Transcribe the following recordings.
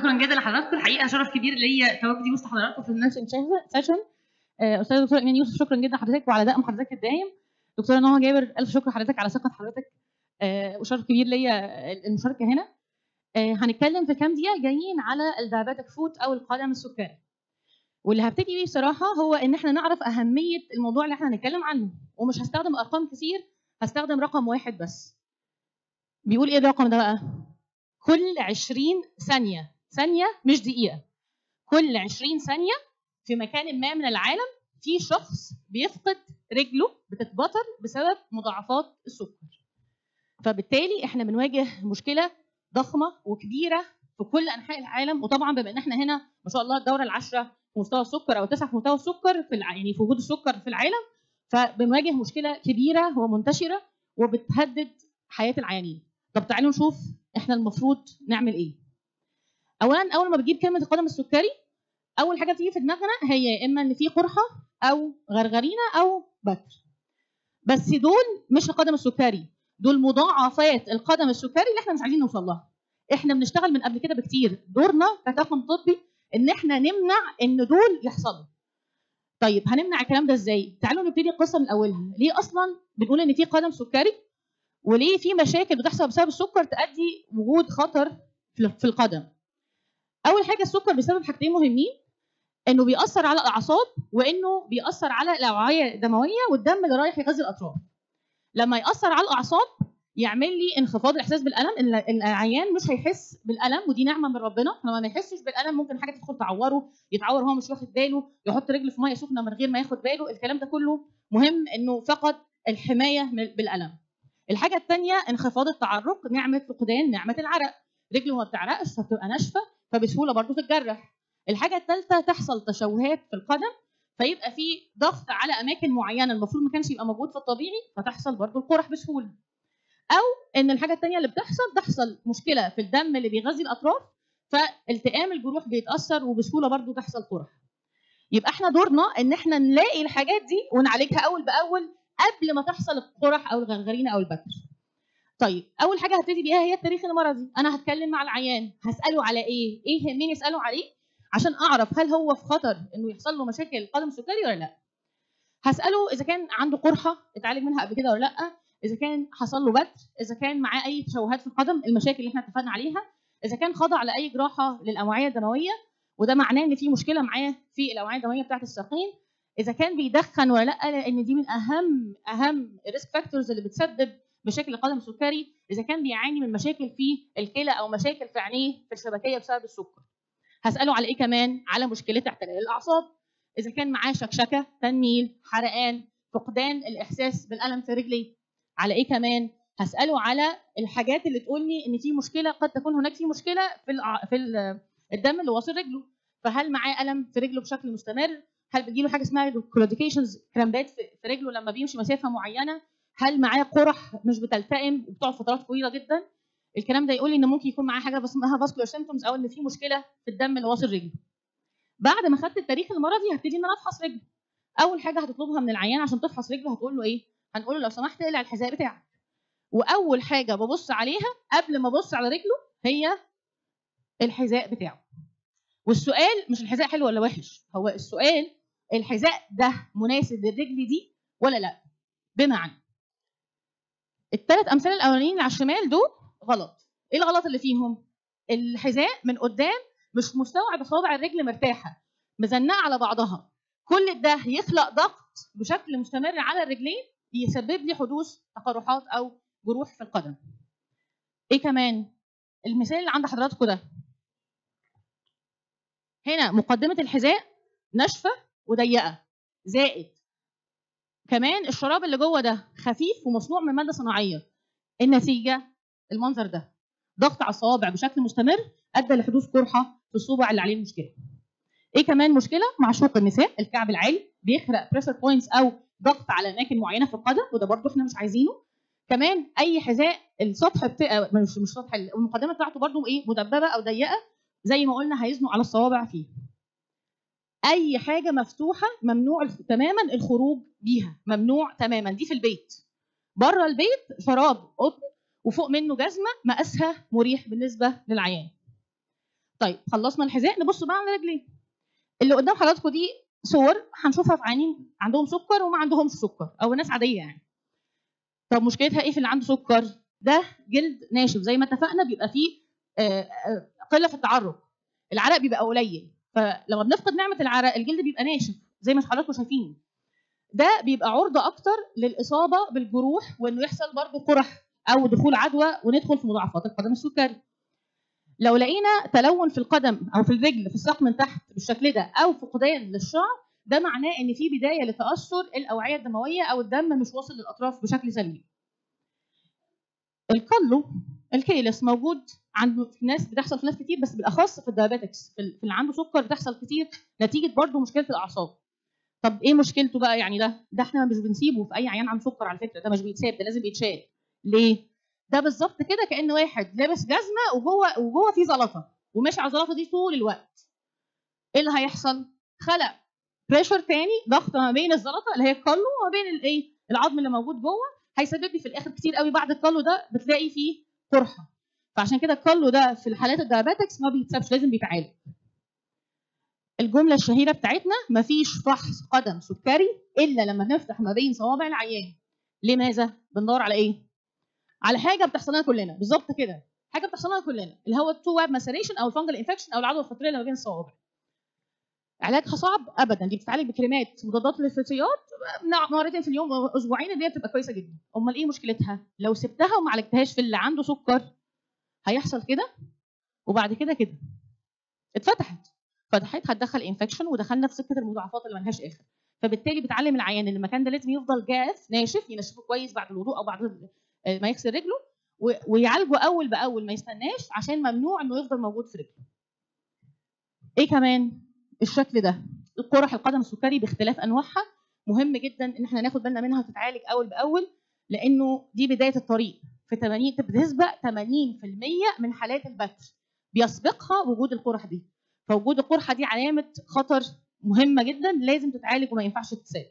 شكرا جدا لحضراتكم الحقيقه شرف كبير ليا تواجدي وسط حضراتكم في الناس سيشن استاذ دكتور ايمان يوسف شكرا جدا لحضرتك وعلى دعم حضرتك الدايم دكتوره نهى جابر الف شكر لحضرتك على ثقه حضرتك آه، وشرف كبير ليا المشاركه هنا آه، هنتكلم في كام دقيقه جايين على الدايابيتك فوت او القدم السكري واللي هبتدي بيه بصراحه هو ان احنا نعرف اهميه الموضوع اللي احنا هنتكلم عنه ومش هستخدم ارقام كتير هستخدم رقم واحد بس بيقول ايه الرقم ده بقى كل 20 ثانيه ثانيه مش دقيقه كل 20 ثانيه في مكان ما من العالم في شخص بيفقد رجله بتتبطر بسبب مضاعفات السكر فبالتالي احنا بنواجه مشكله ضخمه وكبيره في كل انحاء العالم وطبعا بما ان احنا هنا ما شاء الله الدوره العاشره في مستوى السكر او التاسعه في مستوى السكر في الع... يعني في وجود السكر في العالم فبنواجه مشكله كبيره ومنتشره وبتهدد حياه العيانين طب تعالوا نشوف احنا المفروض نعمل ايه اولا اول ما بتجيب كلمه القدم السكري اول حاجه بتيجي في دماغنا هي يا اما ان في قرحه او غرغرينه او بتر بس دول مش القدم السكري دول مضاعفات القدم السكري اللي احنا مش عايزين نوصل لها احنا بنشتغل من قبل كده بكتير دورنا كطاقم طبي ان احنا نمنع ان دول يحصلوا طيب هنمنع الكلام ده ازاي تعالوا نبتدي القصه من اولها ليه اصلا بنقول ان في قدم سكري وليه في مشاكل بتحصل بسبب السكر تؤدي وجود خطر في القدم اول حاجه السكر بسبب حاجتين مهمين انه بيأثر على الاعصاب وانه بيأثر على الاوعيه الدمويه والدم اللي رايح يغذي الاطراف لما يأثر على الاعصاب يعمل لي انخفاض الاحساس بالالم ان العيان مش هيحس بالالم ودي نعمه من ربنا لما ما يحسش بالالم ممكن حاجه تدخل تعوره يتعور هو مش واخد باله يحط رجله في ميه سخنه من غير ما ياخد باله الكلام ده كله مهم انه فقد الحمايه بالالم الحاجه الثانيه انخفاض التعرق نعمه فقدان نعمه العرق رجله ما بتعرقش فبتبقى ناشفه فبسهوله برضه تتجرح الحاجه الثالثه تحصل تشوهات في القدم فيبقى في ضغط على اماكن معينه المفروض ما كانش يبقى موجود في الطبيعي فتحصل برضه القرح بسهوله او ان الحاجه الثانيه اللي بتحصل تحصل مشكله في الدم اللي بيغذي الاطراف فالتئام الجروح بيتاثر وبسهوله برضه تحصل قرح يبقى احنا دورنا ان احنا نلاقي الحاجات دي ونعالجها اول باول قبل ما تحصل القرح او الغرغرينه او البتر طيب اول حاجه هبتدي بيها هي التاريخ المرضي انا هتكلم مع العيان هساله على ايه ايه يهمني اساله عليه عشان اعرف هل هو في خطر انه يحصل له مشاكل قدم سكري ولا لا هساله اذا كان عنده قرحه اتعالج منها قبل كده ولا لا اذا كان حصل له بتر اذا كان معاه اي تشوهات في القدم المشاكل اللي احنا اتفقنا عليها اذا كان خضع لاي جراحه للاوعيه الدمويه وده معناه ان في مشكله معاه في الاوعيه الدمويه بتاعه الساقين اذا كان بيدخن ولا لا لان دي من اهم اهم الريسك فاكتورز اللي بتسبب مشاكل القدم السكري اذا كان بيعاني من مشاكل في الكلى او مشاكل في عينيه في الشبكيه بسبب السكر هساله على ايه كمان على مشكله اعتلال الاعصاب اذا كان معاه شكشكه تنميل حرقان فقدان الاحساس بالالم في رجليه على ايه كمان هساله على الحاجات اللي تقول لي ان في مشكله قد تكون هناك في مشكله في الع... في الدم اللي واصل رجله فهل معاه الم في رجله بشكل مستمر هل بتجيله حاجه اسمها كلوديكيشنز كرامبات في رجله لما بيمشي مسافه معينه هل معاه قرح مش بتلتئم وبتقعد فترات طويله جدا الكلام ده يقول لي ان ممكن يكون معاه حاجه اسمها فاسكولار سيمتومز او ان في مشكله في الدم اللي واصل رجله بعد ما خدت التاريخ المرضي هبتدي ان انا افحص رجله اول حاجه هتطلبها من العيان عشان تفحص رجله هتقول له ايه هنقول له لو سمحت اقلع الحذاء بتاعك واول حاجه ببص عليها قبل ما ابص على رجله هي الحذاء بتاعه والسؤال مش الحذاء حلو ولا وحش هو السؤال الحذاء ده مناسب للرجل دي ولا لا بمعنى الثلاث امثله الاولانيين اللي على الشمال دول غلط ايه الغلط اللي فيهم الحذاء من قدام مش مستوعب اصابع الرجل مرتاحه مزنقه على بعضها كل ده يخلق ضغط بشكل مستمر على الرجلين يسبب لي حدوث تقرحات او جروح في القدم ايه كمان المثال اللي عند حضراتكم ده هنا مقدمه الحذاء ناشفه وضيقه زائد كمان الشراب اللي جوه ده خفيف ومصنوع من ماده صناعيه النتيجه المنظر ده ضغط على الصوابع بشكل مستمر ادى لحدوث قرحه في الصبع اللي عليه المشكله ايه كمان مشكله معشوق النساء الكعب العالي بيخرق بريشر بوينتس او ضغط على اماكن معينه في القدم وده برضه احنا مش عايزينه كمان اي حذاء السطح بتاع مش مش سطح المقدمه بتاعته برضه ايه مدببه او ضيقه زي ما قلنا هيزنق على الصوابع فيه اي حاجه مفتوحه ممنوع تماما الخروج بيها ممنوع تماما دي في البيت بره البيت شراب قطن وفوق منه جزمه مقاسها مريح بالنسبه للعيان طيب خلصنا الحذاء نبص بقى على رجلين اللي قدام حضراتكم دي صور هنشوفها في عينين عندهم سكر وما عندهمش سكر او ناس عاديه يعني طب مشكلتها ايه في اللي عنده سكر ده جلد ناشف زي ما اتفقنا بيبقى فيه آه، آه، قله في التعرق العرق بيبقى قليل فلما بنفقد نعمه العرق الجلد بيبقى ناشف زي ما حضراتكم شايفين ده بيبقى عرضه اكتر للاصابه بالجروح وانه يحصل برضه قرح او دخول عدوى وندخل في مضاعفات القدم السكري لو لقينا تلون في القدم او في الرجل في الساق من تحت بالشكل ده او فقدان للشعر ده معناه ان في بدايه لتاثر الاوعيه الدمويه او الدم مش واصل للاطراف بشكل سليم الكلو الكيلس موجود عند ناس بتحصل في ناس كتير بس بالاخص في الدايابيتكس في في اللي عنده سكر بتحصل كتير نتيجه برضه مشكله الاعصاب طب ايه مشكلته بقى يعني ده ده احنا مش بنسيبه في اي عيان عنده سكر على فكره ده مش بيتساب ده لازم يتشال ليه ده بالظبط كده كان واحد لابس جزمه وجوه وجوه في زلطه وماشي على الزلطه دي طول الوقت ايه اللي هيحصل خلق بريشر تاني ضغط ما بين الزلطه اللي هي الكالو وما بين الايه العظم اللي موجود جوه هيسبب لي في الاخر كتير قوي بعد الكالو ده بتلاقي فيه قرحه فعشان كده الكالو ده في الحالات الدايابيتكس ما بيتسابش لازم بيتعالج الجمله الشهيره بتاعتنا مفيش فحص قدم سكري الا لما نفتح ما بين صوابع العيان لماذا بندور على ايه على حاجه بتحصل لنا كلنا بالظبط كده حاجه بتحصل لنا كلنا اللي هو التو واب مسيريشن او الفانجل انفكشن او العدوى الفطريه اللي ما بين الصوابع علاجها صعب ابدا دي بتتعالج بكريمات مضادات للفطريات مرتين في اليوم اسبوعين الدنيا بتبقى كويسه جدا امال ايه مشكلتها لو سبتها وما عالجتهاش في اللي عنده سكر هيحصل كده وبعد كده كده اتفتحت فتحت هتدخل انفكشن ودخلنا في سكه المضاعفات اللي ملهاش اخر فبالتالي بتعلم العيان ان المكان ده لازم يفضل جاف ناشف ينشفه كويس بعد الوضوء او بعد ما يغسل رجله ويعالجه اول باول ما يستناش عشان ممنوع انه يفضل موجود في رجله. ايه كمان؟ الشكل ده القرح القدم السكري باختلاف انواعها مهم جدا ان احنا ناخد بالنا منها وتتعالج اول باول لانه دي بدايه الطريق في 80 بتسبق 80% من حالات البتر بيسبقها وجود القرح دي فوجود القرحه دي علامه خطر مهمه جدا لازم تتعالج وما ينفعش تتساب.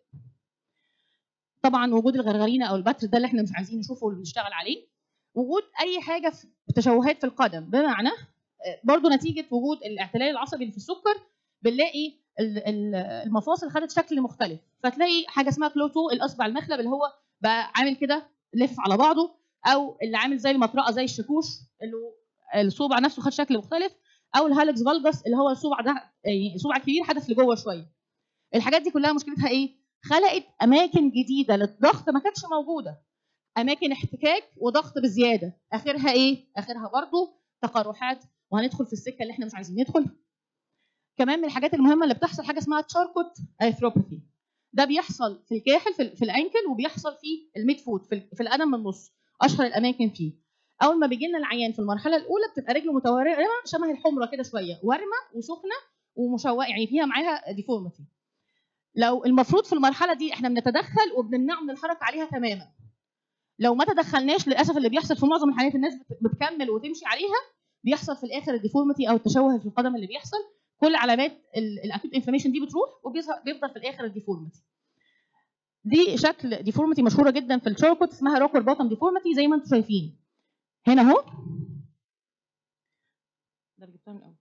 طبعا وجود الغرغرينه او البتر ده اللي احنا مش عايزين نشوفه واللي بنشتغل عليه. وجود اي حاجه في تشوهات في القدم بمعنى برضو نتيجه وجود الاعتلال العصبي اللي في السكر بنلاقي المفاصل خدت شكل مختلف فتلاقي حاجه اسمها كلوتو الاصبع المخلب اللي هو بقى عامل كده لف على بعضه او اللي عامل زي المطرقه زي الشاكوش اللي الصوبع نفسه خد شكل مختلف او الهالكس فالجس اللي هو الصبع ده يعني الصبع الكبير حدث لجوه شويه الحاجات دي كلها مشكلتها ايه خلقت اماكن جديده للضغط ما كانتش موجوده اماكن احتكاك وضغط بزياده اخرها ايه اخرها برضو تقرحات وهندخل في السكه اللي احنا مش عايزين ندخل كمان من الحاجات المهمه اللي بتحصل حاجه اسمها تشاركوت ايثروباثي ده بيحصل في الكاحل في, في الانكل وبيحصل في الميد فوت في, في القدم من النص اشهر الاماكن فيه اول ما بيجي لنا العيان في المرحله الاولى بتبقى رجله متورمه شبه الحمره كده شويه ورمه وسخنه ومشوقه يعني فيها معاها ديفورميتي لو المفروض في المرحله دي احنا بنتدخل وبنمنعه من الحركه عليها تماما لو ما تدخلناش للاسف اللي بيحصل في معظم الحالات الناس بتكمل وتمشي عليها بيحصل في الاخر الديفورميتي او التشوه في القدم اللي بيحصل كل علامات الاكوت انفلاميشن دي بتروح وبيفضل في الاخر الديفورميتي دي شكل ديفورميتي مشهوره جدا في الشوركوت اسمها روكر بوتم ديفورميتي زي ما انتم شايفين هنا اهو ده جبتها من الاول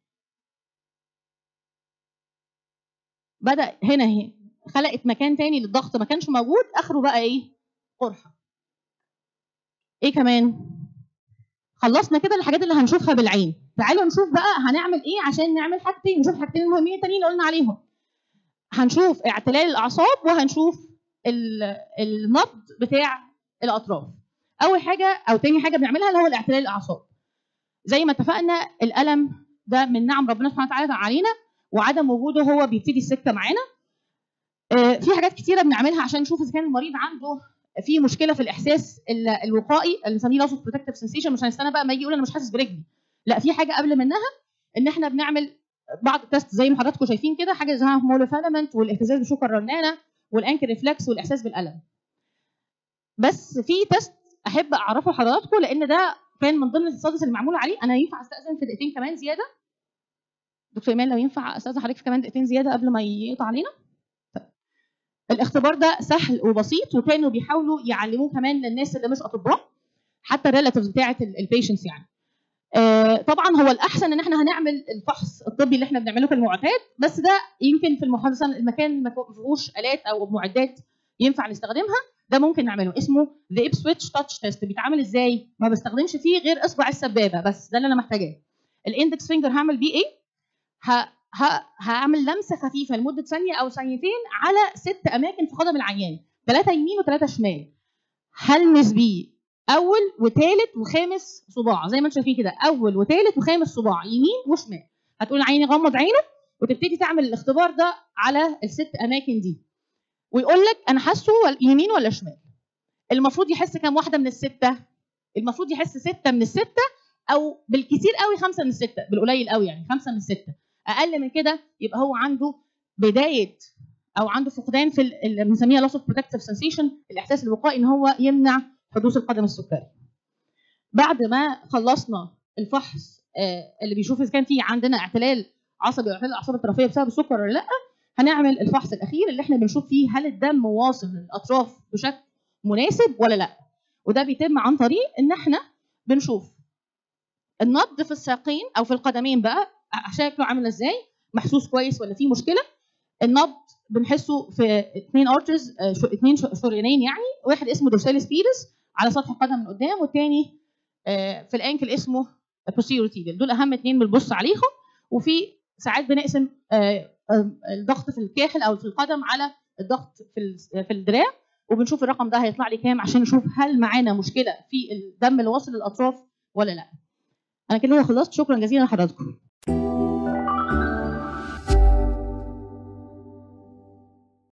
بدا هنا اهي خلقت مكان تاني للضغط ما كانش موجود اخره بقى ايه قرحه ايه كمان خلصنا كده الحاجات اللي هنشوفها بالعين تعالوا نشوف بقى هنعمل ايه عشان نعمل حاجتين نشوف حاجتين مهمين تانيين اللي قلنا عليهم هنشوف اعتلال الاعصاب وهنشوف النبض بتاع الاطراف اول حاجه او تاني حاجه بنعملها اللي هو الاعتلال الاعصاب زي ما اتفقنا الالم ده من نعم ربنا سبحانه وتعالى علينا وعدم وجوده هو بيبتدي السكه معانا في حاجات كتيره بنعملها عشان نشوف اذا كان المريض عنده في مشكله في الاحساس الوقائي اللي بنسميه لاس اوف بروتكتيف سنسيشن مش هنستنى بقى ما يجي يقول انا مش حاسس برجلي لا في حاجه قبل منها ان احنا بنعمل بعض التست زي ما حضراتكم شايفين كده حاجه اسمها مولوفالمنت والاهتزاز بشوكه الرنانه والانكر ريفلكس والاحساس بالالم بس في تست احب اعرفه لحضراتكم لان ده كان من ضمن التصادس اللي معمول عليه انا ينفع استاذن في دقيقتين كمان زياده دكتور ايمان لو ينفع استاذن حضرتك في كمان دقيقتين زياده قبل ما يقطع علينا طيب. الاختبار ده سهل وبسيط وكانوا بيحاولوا يعلموه كمان للناس اللي مش اطباء حتى الريلاتيفز بتاعه البيشنتس يعني آه، طبعا هو الاحسن ان احنا هنعمل الفحص الطبي اللي احنا بنعمله كالمعتاد بس ده يمكن في المحافظه المكان ما فيهوش الات او معدات ينفع نستخدمها ده ممكن نعمله اسمه ذا ابسويتش تاتش تيست بيتعمل ازاي؟ ما بستخدمش فيه غير اصبع السبابه بس ده اللي انا محتاجاه الاندكس فينجر هعمل بيه ايه؟ ه... ه... هعمل لمسه خفيفه لمده ثانيه او ثانيتين على ست اماكن في قدم العيان ثلاثه يمين وثلاثه شمال هلمس بيه اول وثالث وخامس صباع زي ما انتم شايفين كده اول وثالث وخامس صباع يمين وشمال هتقول عيني غمض عينه وتبتدي تعمل الاختبار ده على الست اماكن دي ويقول لك انا حاسه يمين ولا شمال المفروض يحس كام واحده من السته المفروض يحس سته من السته او بالكثير قوي خمسه من السته بالقليل قوي يعني خمسه من السته اقل من كده يبقى هو عنده بدايه او عنده فقدان في اللي بنسميها loss of protective sensation الاحساس الوقائي ان هو يمنع حدوث القدم السكري. بعد ما خلصنا الفحص آه، اللي بيشوف اذا كان في عندنا اعتلال عصبي او اعتلال الاعصاب الطرفيه بسبب السكر ولا لا هنعمل الفحص الاخير اللي احنا بنشوف فيه هل الدم واصل للاطراف بشكل مناسب ولا لا وده بيتم عن طريق ان احنا بنشوف النبض في الساقين او في القدمين بقى شكله عامل ازاي محسوس كويس ولا في مشكله النبض بنحسه في اثنين ارترز اثنين شريانين يعني واحد اسمه دورساليس بيرس على سطح القدم من قدام والثاني في الانكل اسمه بوستيريور تيبيال دول اهم اثنين بنبص عليهم وفي ساعات بنقسم الضغط في الكاحل او في القدم على الضغط في في الدراع وبنشوف الرقم ده هيطلع لي كام عشان نشوف هل معانا مشكله في الدم اللي واصل للاطراف ولا لا انا كده خلصت شكرا جزيلا لحضراتكم